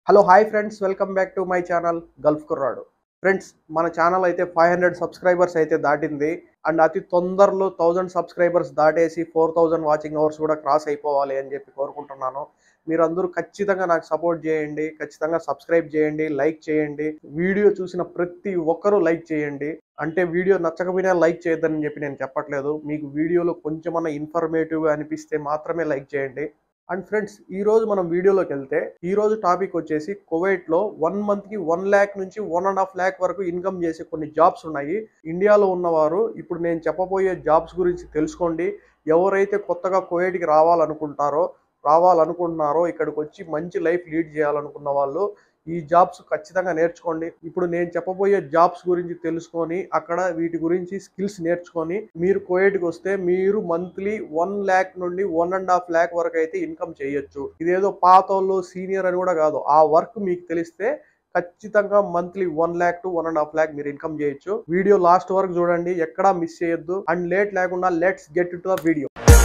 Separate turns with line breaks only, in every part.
hello hi friends welcome back to my channel Gulf కుర్రాడు friends మన channel అయితే five hundred subscribers అయితే దాటింది అండ్ అతి తొందరలో థౌజండ్ సబ్స్క్రైబర్స్ దాటేసి ఫోర్ థౌజండ్ వాచింగ్ అవర్స్ కూడా క్రాస్ అయిపోవాలి అని చెప్పి కోరుకుంటున్నాను మీరందరూ ఖచ్చితంగా నాకు సపోర్ట్ చేయండి ఖచ్చితంగా సబ్స్క్రైబ్ చేయండి లైక్ చేయండి వీడియో చూసిన ప్రతి ఒక్కరూ లైక్ చేయండి అంటే వీడియో నచ్చకపోయినా లైక్ చేయొద్దని చెప్పి నేను చెప్పట్లేదు మీకు వీడియోలో కొంచెమన్నా ఇన్ఫర్మేటివ్గా అనిపిస్తే మాత్రమే లైక్ చేయండి అండ్ ఫ్రెండ్స్ ఈ రోజు మనం వీడియోలోకి వెళ్తే ఈ రోజు టాపిక్ వచ్చేసి కువైట్ లో వన్ మంత్ కి వన్ ల్యాక్ నుంచి వన్ అండ్ హాఫ్ ల్యాక్ వరకు ఇన్కమ్ చేసే కొన్ని జాబ్స్ ఉన్నాయి ఇండియాలో ఉన్నవారు ఇప్పుడు నేను చెప్పబోయే జాబ్స్ గురించి తెలుసుకోండి ఎవరైతే కొత్తగా కువైట్కి రావాలనుకుంటారో రావాలనుకుంటున్నారో ఇక్కడికి వచ్చి మంచి లైఫ్ లీడ్ చేయాలనుకున్న వాళ్ళు ఈ జాబ్స్ ఖచ్చితంగా నేర్చుకోండి ఇప్పుడు నేను చెప్పబోయే జాబ్స్ గురించి తెలుసుకొని అక్కడ వీటి గురించి స్కిల్స్ నేర్చుకొని మీరు కోయేట్కి వస్తే మీరు మంత్లీ వన్ ల్యాక్ నుండి వన్ అండ్ హాఫ్ ల్యాక్ వరకు అయితే ఇన్కమ్ చేయొచ్చు ఇదేదో పాతోళ్ళు సీనియర్ అని కూడా కాదు ఆ వర్క్ మీకు తెలిస్తే ఖచ్చితంగా monthly one lakh to one and half lakh మీరు ఇన్కమ్ చేయొచ్చు వీడియో లాస్ట్ వరకు చూడండి ఎక్కడా మిస్ చేయొద్దు అండ్ లేట్ లేకుండా let's get to the video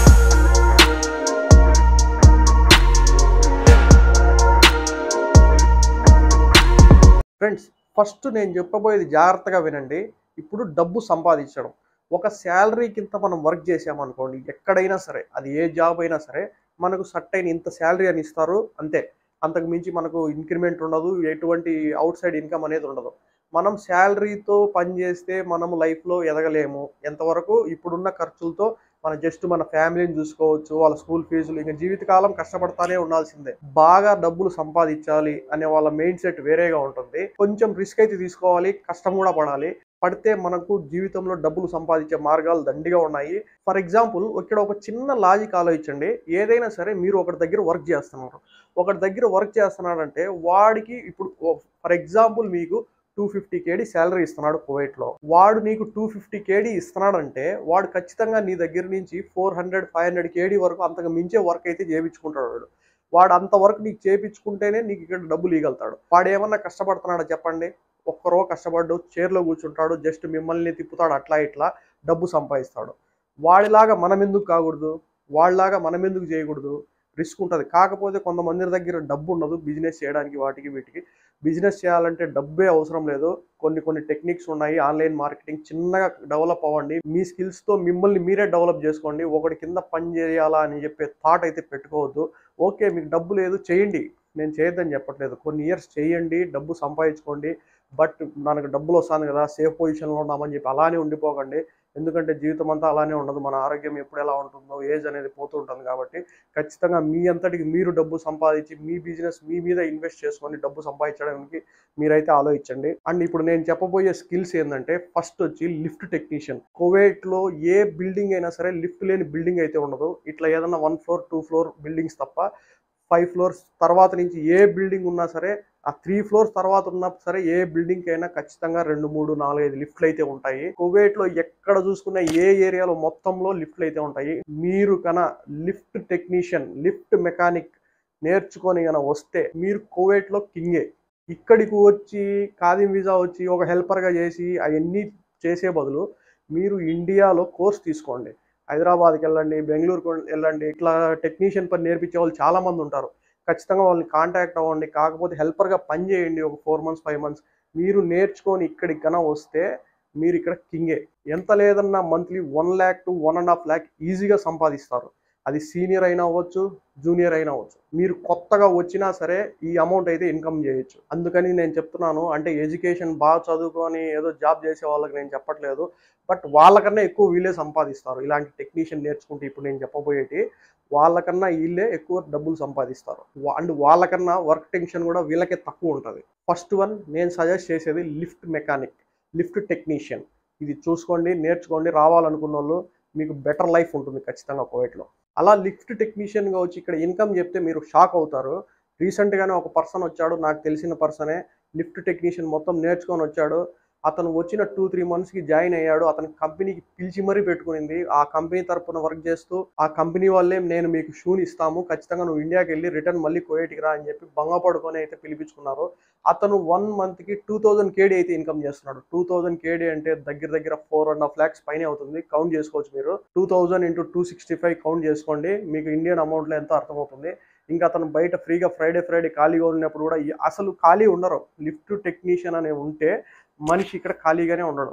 friends first నేను చెప్పబోయేది జాగ్రత్తగా వినండి ఇప్పుడు డబ్బు సంపాదించడం ఒక శాలరీ కింద మనం వర్క్ చేసామనుకోండి ఎక్కడైనా సరే అది ఏ జాబ్ అయినా సరే మనకు సట్ అయిన ఇంత శాలరీ అని ఇస్తారు అంతే అంతకు మించి మనకు ఇంక్రిమెంట్ ఉండదు ఎటువంటి అవుట్ సైడ్ ఇన్కమ్ అనేది ఉండదు మనం శాలరీతో పని చేస్తే మనం లైఫ్లో ఎదగలేము ఎంతవరకు ఇప్పుడున్న ఖర్చులతో మన జస్ట్ మన ఫ్యామిలీని చూసుకోవచ్చు వాళ్ళ స్కూల్ ఫీజులు ఇంకా జీవితకాలం కష్టపడతానే ఉండాల్సిందే బాగా డబ్బులు సంపాదించాలి అనే వాళ్ళ మైండ్ సెట్ వేరేగా ఉంటుంది కొంచెం రిస్క్ అయితే తీసుకోవాలి కష్టం కూడా పడాలి పడితే మనకు జీవితంలో డబ్బులు సంపాదించే మార్గాలు దండిగా ఉన్నాయి ఫర్ ఎగ్జాంపుల్ ఇక్కడ ఒక చిన్న లాజిక్ ఆలోచించండి ఏదైనా సరే మీరు ఒకటి దగ్గర వర్క్ చేస్తున్నారు ఒకటి దగ్గర వర్క్ చేస్తున్నాడంటే వాడికి ఇప్పుడు ఫర్ ఎగ్జాంపుల్ మీకు టూ ఫిఫ్టీ కేడీ శాలరీ ఇస్తున్నాడు కువైట్లో వాడు నీకు టూ ఫిఫ్టీ కేడీ ఇస్తున్నాడంటే వాడు ఖచ్చితంగా నీ దగ్గర నుంచి four hundred five hundred KD వరకు అంతకు మించే వర్క్ అయితే చేయించుకుంటాడు వాడు వాడు అంత వర్క్ నీకు చేయించుకుంటేనే నీకు ఇక్కడ డబ్బులు ఇగలుతాడు వాడు ఏమన్నా కష్టపడుతున్నాడా చెప్పండి ఒక్కరో కష్టపడ్డు చైర్లో కూర్చుంటాడు జస్ట్ మిమ్మల్ని తిప్పుతాడు అట్లా ఇట్లా డబ్బు సంపాదిస్తాడు వాడిలాగా మనం ఎందుకు కాకూడదు వాళ్ళలాగా మనం ఎందుకు చేయకూడదు రిస్క్ ఉంటుంది కాకపోతే కొంతమంది దగ్గర డబ్బు ఉండదు బిజినెస్ చేయడానికి వాటికి వీటికి బిజినెస్ చేయాలంటే డబ్బే అవసరం లేదు కొన్ని కొన్ని టెక్నిక్స్ ఉన్నాయి ఆన్లైన్ మార్కెటింగ్ చిన్నగా డెవలప్ అవ్వండి మీ స్కిల్స్తో మిమ్మల్ని మీరే డెవలప్ చేసుకోండి ఒకటి కింద పని చేయాలా అని చెప్పే థాట్ అయితే పెట్టుకోవద్దు ఓకే మీకు డబ్బు లేదు చేయండి నేను చేయొద్దని చెప్పట్లేదు కొన్ని ఇయర్స్ చేయండి డబ్బు సంపాదించుకోండి బట్ మనకు డబ్బులు వస్తుంది కదా సేఫ్ పొజిషన్లో ఉన్నామని చెప్పి అలానే ఉండిపోకండి ఎందుకంటే జీవితం అంతా అలానే ఉండదు మన ఆరోగ్యం ఎప్పుడు ఎలా ఉంటుందో ఏజ్ అనేది పోతూ ఉంటుంది కాబట్టి ఖచ్చితంగా మీ అంతటికి మీరు డబ్బు సంపాదించి మీ బిజినెస్ మీ మీద ఇన్వెస్ట్ చేసుకొని డబ్బు సంపాదించడానికి మీరైతే ఆలోచించండి అండ్ ఇప్పుడు నేను చెప్పబోయే స్కిల్స్ ఏంటంటే ఫస్ట్ వచ్చి లిఫ్ట్ టెక్నీషియన్ కువైట్లో ఏ బిల్డింగ్ అయినా సరే లిఫ్ట్ లేని బిల్డింగ్ అయితే ఉండదు ఇట్లా ఏదైనా one floor two floor buildings తప్ప ఫైవ్ ఫ్లోర్స్ తర్వాత నుంచి ఏ బిల్డింగ్ ఉన్నా సరే ఆ త్రీ ఫ్లోర్స్ తర్వాత ఉన్నా సరే ఏ బిల్డింగ్ అయినా ఖచ్చితంగా రెండు మూడు నాలుగైదు లిఫ్ట్లు అయితే ఉంటాయి కువైట్ లో ఎక్కడ చూసుకున్న ఏ ఏరియాలో మొత్తంలో లిఫ్ట్లు అయితే ఉంటాయి మీరు కన లిఫ్ట్ టెక్నీషియన్ లిఫ్ట్ మెకానిక్ నేర్చుకొని కన వస్తే మీరు కువైట్ లో కింగే ఇక్కడికి వచ్చి కాదిం వీసా వచ్చి ఒక హెల్పర్గా చేసి అవన్నీ చేసే బదులు మీరు ఇండియాలో కోర్స్ తీసుకోండి హైదరాబాద్కి వెళ్ళండి బెంగళూరుకి వెళ్ళండి ఇట్లా టెక్నీషియన్ పని నేర్పించే వాళ్ళు చాలా మంది ఉంటారు ఖచ్చితంగా వాళ్ళని కాంటాక్ట్ అవ్వండి కాకపోతే హెల్పర్గా పని చేయండి ఒక ఫోర్ మంత్స్ ఫైవ్ మంత్స్ మీరు నేర్చుకొని ఇక్కడికి కన్నా వస్తే మీరు ఇక్కడ కింగే ఎంత లేదన్నా monthly one lakh to one and half lakh ఈజీగా సంపాదిస్తారు అది సీనియర్ అయినా అవ్వచ్చు జూనియర్ అయినా అవ్వచ్చు మీరు కొత్తగా వచ్చినా సరే ఈ అమౌంట్ అయితే ఇన్కమ్ చేయొచ్చు అందుకని నేను చెప్తున్నాను అంటే ఎడ్యుకేషన్ బాగా చదువుకొని ఏదో జాబ్ చేసే వాళ్ళకి నేను చెప్పట్లేదు బట్ వాళ్ళకన్నా ఎక్కువ వీళ్ళే సంపాదిస్తారు ఇలాంటి టెక్నీషియన్ నేర్చుకుంటే ఇప్పుడు నేను చెప్పబోయేటి వాళ్ళకన్నా వీళ్ళే ఎక్కువ డబ్బులు సంపాదిస్తారు అండ్ వాళ్ళకన్నా వర్క్ టెన్షన్ కూడా వీళ్ళకే తక్కువ ఉంటుంది ఫస్ట్ వన్ నేను సజెస్ట్ చేసేది లిఫ్ట్ మెకానిక్ లిఫ్ట్ టెక్నీషియన్ ఇది చూసుకోండి నేర్చుకోండి రావాలనుకున్న వాళ్ళు మీకు బెటర్ లైఫ్ ఉంటుంది ఖచ్చితంగా కోవిడ్లో అలా లిఫ్ట్ టెక్నీషియన్గా వచ్చి ఇక్కడ ఇన్కమ్ చెప్తే మీరు షాక్ అవుతారు రీసెంట్గానే ఒక పర్సన్ వచ్చాడు నాకు తెలిసిన పర్సనే లిఫ్ట్ టెక్నీషియన్ మొత్తం నేర్చుకొని వచ్చాడు అతను వచ్చిన టూ త్రీ మంత్స్కి జాయిన్ అయ్యాడు అతని కంపెనీకి పిలిచి మరీ పెట్టుకునింది ఆ కంపెనీ తరపున వర్క్ చేస్తూ ఆ కంపెనీ వాళ్ళే నేను మీకు షూని ఇస్తాము ఖచ్చితంగా నువ్వు ఇండియాకి వెళ్ళి రిటర్న్ మళ్ళీ కోయేటికి రా అని చెప్పి బంగపడుకొని అయితే పిలిపించుకున్నారు అతను వన్ మంత్కి టూ థౌజండ్ కేడీ అయితే ఇన్కమ్ చేస్తున్నాడు టూ థౌజండ్ కేడీ అంటే దగ్గర దగ్గర ఫోర్ అండ్ హాఫ్ ల్యాక్స్ పైన అవుతుంది కౌంట్ చేసుకోవచ్చు మీరు two thousand into two sixty five count చేసుకోండి మీకు ఇండియన్ అమౌంట్లో ఎంతో అర్థమవుతుంది ఇంకా అతను బయట ఫ్రీగా ఫ్రైడే ఫ్రైడే ఖాళీగా ఉన్నప్పుడు కూడా ఈ- అసలు ఖాళీ ఉండరు లిఫ్ట్ టెక్నీషియన్ అనే ఉంటే మనిషి ఇక్కడ ఖాళీగానే ఉండడు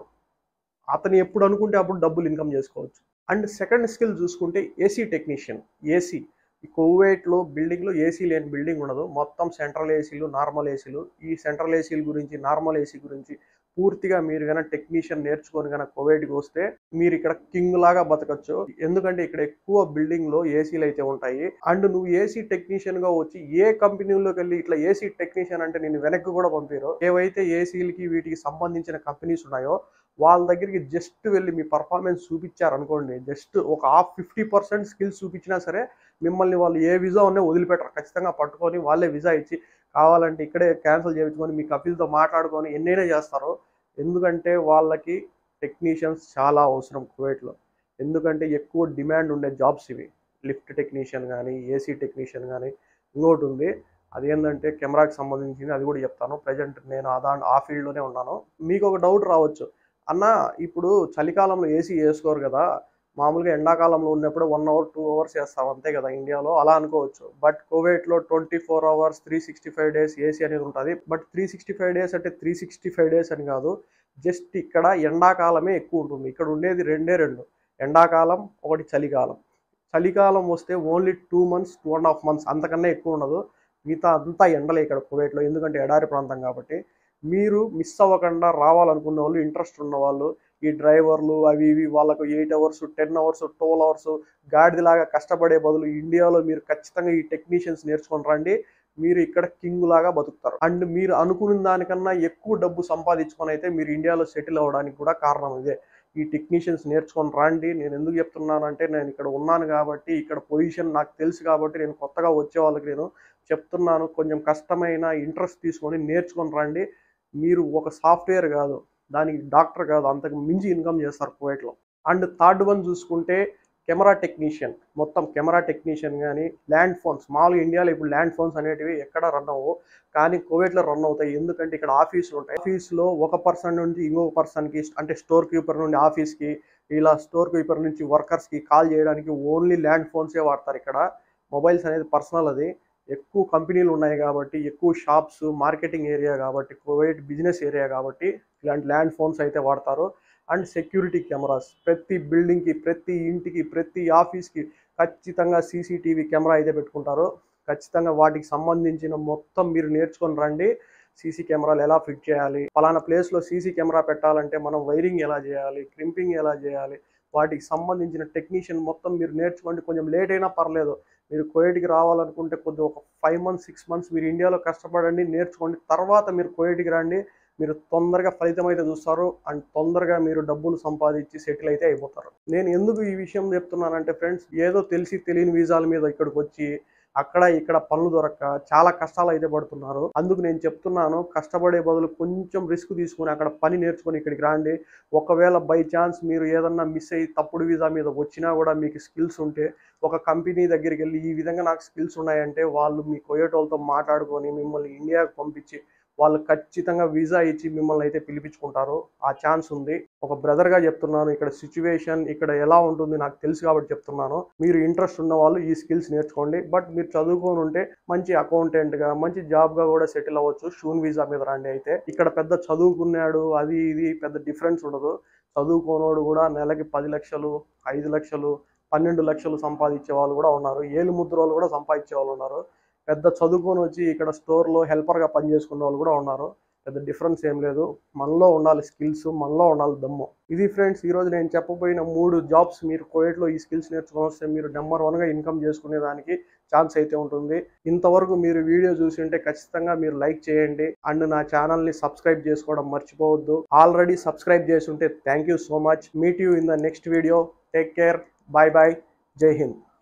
అతను ఎప్పుడు అనుకుంటే అప్పుడు డబ్బులు ఇన్కమ్ చేసుకోవచ్చు అండ్ సెకండ్ స్కిల్ చూసుకుంటే ఏసీ టెక్నీషియన్ ఏసీ ఈ కువైట్లో బిల్డింగ్లో ఏసీ లేని బిల్డింగ్ ఉండదు మొత్తం సెంట్రల్ ఏసీలు నార్మల్ ఏసీలు ఈ సెంట్రల్ ఏసీల గురించి నార్మల్ ఏసీ గురించి పూర్తిగా మీరు కనుక టెక్నీషియన్ నేర్చుకొని కనుక కువైట్కి వస్తే మీరు ఇక్కడ కింగ్ లాగా బతకచ్చు ఎందుకంటే ఇక్కడ ఎక్కువ బిల్డింగ్ లో ఏసీలు అయితే ఉంటాయి అండ్ నువ్వు ఏసీ టెక్నీషియన్ గా వచ్చి ఏ కంపెనీలోకి వెళ్ళి ఇట్లా ఏసీ టెక్నీషియన్ అంటే నేను వెనక్కి కూడా పంపారు ఏవైతే ఏసీలకి వీటికి సంబంధించిన కంపెనీస్ ఉన్నాయో వాళ్ళ దగ్గరికి జస్ట్ వెళ్ళి మీ పర్ఫార్మెన్స్ చూపించారు అనుకోండి జస్ట్ ఒక హాఫ్ ఫిఫ్టీ పర్సెంట్ స్కిల్స్ చూపించినా సరే మిమ్మల్ని వాళ్ళు ఏ విజా ఉన్నా వదిలిపెట్టరు ఖచ్చితంగా పట్టుకొని వాళ్ళే విజా ఇచ్చి కావాలంటే ఇక్కడే క్యాన్సిల్ చేయించుకొని మీ కపిల్తో మాట్లాడుకొని ఎన్నైనా చేస్తారు ఎందుకంటే వాళ్ళకి టెక్నీషియన్స్ చాలా అవసరం కువైట్లో ఎందుకంటే ఎక్కువ డిమాండ్ ఉండే జాబ్స్ ఇవి లిఫ్ట్ టెక్నీషియన్ కానీ ఏసీ టెక్నీషియన్ కానీ ఇంకోటి ఉంది అదేంటంటే కెమెరాకి సంబంధించింది అది కూడా చెప్తాను ప్రజెంట్ నేను ఆ దాంట్లో ఆ ఫీల్డ్లోనే ఉన్నాను మీకు ఒక డౌట్ రావచ్చు అన్న ఇప్పుడు చలికాలంలో ఏసీ వేసుకోరు కదా మామూలుగా ఎండాకాలంలో ఉన్నప్పుడు వన్ అవర్ టూ అవర్స్ వేస్తాం అంతే కదా ఇండియాలో అలా అనుకోవచ్చు బట్ కోవిడ్లో twenty four hours three sixty five days AC అనేది ఉంటుంది but three sixty five days అంటే త్రీ సిక్స్టీ ఫైవ్ డేస్ అని కాదు జస్ట్ ఇక్కడ ఎండాకాలమే ఎక్కువ ఉంటుంది ఇక్కడ ఉండేది రెండే రెండు ఎండాకాలం ఒకటి చలికాలం చలికాలం వస్తే only two months two and half months అంతకన్నా ఎక్కువ ఉండదు మిగతా అంతా ఎండలే ఇక్కడ కువైట్లో ఎందుకంటే ఎడారి ప్రాంతం కాబట్టి మీరు మిస్ అవ్వకుండా రావాలనుకున్న వాళ్ళు ఇంట్రెస్ట్ ఉన్న వాళ్ళు ఈ డ్రైవర్లు అవి ఇవి వాళ్ళకు eight hours ten hours twelve hours గాడిదలాగా కష్టపడే బదులు ఇండియాలో మీరు ఖచ్చితంగా ఈ టెక్నీషియన్స్ నేర్చుకొని రండి మీరు ఇక్కడ కింగ్ లాగా బతుకుతారు అండ్ మీరు అనుకున్న దానికన్నా ఎక్కువ డబ్బు సంపాదించుకొని అయితే మీరు ఇండియాలో సెటిల్ అవ్వడానికి కూడా కారణం ఇదే ఈ టెక్నీషియన్స్ నేర్చుకొని రండి నేను ఎందుకు చెప్తున్నానంటే నేను ఇక్కడ ఉన్నాను కాబట్టి ఇక్కడ పొజిషన్ నాకు తెలుసు కాబట్టి నేను కొత్తగా వచ్చే వాళ్ళకి నేను చెప్తున్నాను కొంచెం కష్టమైన ఇంట్రెస్ట్ తీసుకొని నేర్చుకొని రండి మీరు ఒక సాఫ్ట్వేర్ కాదు దానికి డాక్టర్ కాదు అంతకు మించి ఇన్కమ్ చేస్తారు కువైట్లో అండ్ థర్డ్ వన్ చూసుకుంటే కెమెరా టెక్నీషియన్ మొత్తం కెమెరా టెక్నీషియన్ కానీ ల్యాండ్ ఫోన్స్ మామూలుగా ఇండియాలో ఇప్పుడు ల్యాండ్ ఫోన్స్ అనేటివి ఎక్కడ రన్ అవ్వవు కానీ కోవిడ్లో రన్ అవుతాయి ఎందుకంటే ఇక్కడ ఆఫీసులు ఉంటాయి ఆఫీస్లో ఒక పర్సన్ నుంచి ఇంకొక పర్సన్కి అంటే స్టోర్ కీపర్ నుండి ఆఫీస్కి ఇలా స్టోర్ కీపర్ నుంచి వర్కర్స్కి కాల్ చేయడానికి ఓన్లీ ల్యాండ్ ఫోన్సే వాడతారు ఇక్కడ మొబైల్స్ అనేది పర్సనల్ అది ఎక్కువ కంపెనీలు ఉన్నాయి కాబట్టి ఎక్కువ షాప్స్ మార్కెటింగ్ ఏరియా కాబట్టి కోవిడ్ బిజినెస్ ఏరియా కాబట్టి ఇలాంటి ల్యాండ్ ఫోన్స్ అయితే వాడతారు అండ్ సెక్యూరిటీ కెమెరాస్ ప్రతి బిల్డింగ్కి ప్రతి ఇంటికి ప్రతి ఆఫీస్కి ఖచ్చితంగా సీసీటీవీ కెమెరా అయితే పెట్టుకుంటారు ఖచ్చితంగా వాటికి సంబంధించిన మొత్తం మీరు నేర్చుకొని రండి సీసీ కెమెరాలు ఎలా ఫిట్ చేయాలి పలానా ప్లేస్లో సీసీ కెమెరా పెట్టాలంటే మనం వైరింగ్ ఎలా చేయాలి క్రింపింగ్ ఎలా చేయాలి వాటికి సంబంధించిన టెక్నీషియన్ మొత్తం మీరు నేర్చుకోండి కొంచెం లేట్ అయినా పర్లేదు మీరు కోవిడ్కి రావాలనుకుంటే కొద్దిగా ఒక ఫైవ్ మంత్స్ సిక్స్ మంత్స్ మీరు ఇండియాలో కష్టపడండి నేర్చుకోండి తర్వాత మీరు కోవిడ్కి రండి మీరు తొందరగా ఫలితం అయితే చూస్తారు అండ్ తొందరగా మీరు డబ్బులు సంపాదించి సెటిల్ అయితే అయిపోతారు నేను ఎందుకు ఈ విషయం చెప్తున్నానంటే ఫ్రెండ్స్ ఏదో తెలిసి తెలియని వీసాల మీద ఇక్కడికి వచ్చి అక్కడ ఇక్కడ పనులు దొరక్క చాలా కష్టాలు అయితే పడుతున్నారు అందుకు నేను చెప్తున్నాను కష్టపడే బదులు కొంచెం రిస్క్ తీసుకుని అక్కడ పని నేర్చుకొని ఇక్కడికి రండి ఒకవేళ బై ఛాన్స్ మీరు ఏదన్నా మిస్ అయ్యి తప్పుడు వీసా మీద వచ్చినా కూడా మీకు స్కిల్స్ ఉంటే ఒక కంపెనీ దగ్గరికి వెళ్ళి ఈ విధంగా నాకు స్కిల్స్ ఉన్నాయంటే వాళ్ళు మీ కొయ్యేటోళ్ళతో మాట్లాడుకొని మిమ్మల్ని ఇండియాకు పంపించి వాళ్ళు ఖచ్చితంగా వీసా ఇచ్చి మిమ్మల్ని అయితే పిలిపించుకుంటారు ఆ ఛాన్స్ ఉంది ఒక బ్రదర్గా చెప్తున్నాను ఇక్కడ సిచ్యువేషన్ ఇక్కడ ఎలా ఉంటుంది నాకు తెలుసు కాబట్టి చెప్తున్నాను మీరు ఇంట్రెస్ట్ ఉన్న వాళ్ళు ఈ స్కిల్స్ నేర్చుకోండి బట్ మీరు చదువుకొని ఉంటే మంచి అకౌంటెంట్గా మంచి జాబ్గా కూడా సెటిల్ అవ్వచ్చు షూన్ వీసా మీద రండి అయితే ఇక్కడ పెద్ద చదువుకున్నాడు అది ఇది పెద్ద డిఫరెన్స్ ఉండదు చదువుకోనోడు కూడా నెలకి పది లక్షలు ఐదు లక్షలు పన్నెండు లక్షలు సంపాదించే వాళ్ళు కూడా ఉన్నారు ఏలు ముద్ర వాళ్ళు కూడా సంపాదించే వాళ్ళు ఉన్నారు పెద్ద చదువుకొని వచ్చి ఇక్కడ స్టోర్లో హెల్పర్గా పనిచేసుకునే వాళ్ళు కూడా ఉన్నారు పెద్ద డిఫరెన్స్ ఏం లేదు మనలో ఉండాలి స్కిల్స్ మనలో ఉండాలి దమ్ము ఇది ఫ్రెండ్స్ ఈరోజు నేను చెప్పబోయిన మూడు జాబ్స్ మీరు కోవిడ్లో ఈ స్కిల్స్ నేర్చుకొని వస్తే మీరు నెంబర్ వన్గా ఇన్కమ్ చేసుకునే దానికి ఛాన్స్ అయితే ఉంటుంది ఇంతవరకు మీరు వీడియో చూసి ఉంటే ఖచ్చితంగా మీరు లైక్ చేయండి అండ్ నా ఛానల్ని సబ్స్క్రైబ్ చేసుకోవడం మర్చిపోవద్దు ఆల్రెడీ సబ్స్క్రైబ్ చేసి ఉంటే thank you so much meet you in the next video take care bye bye జై హింద్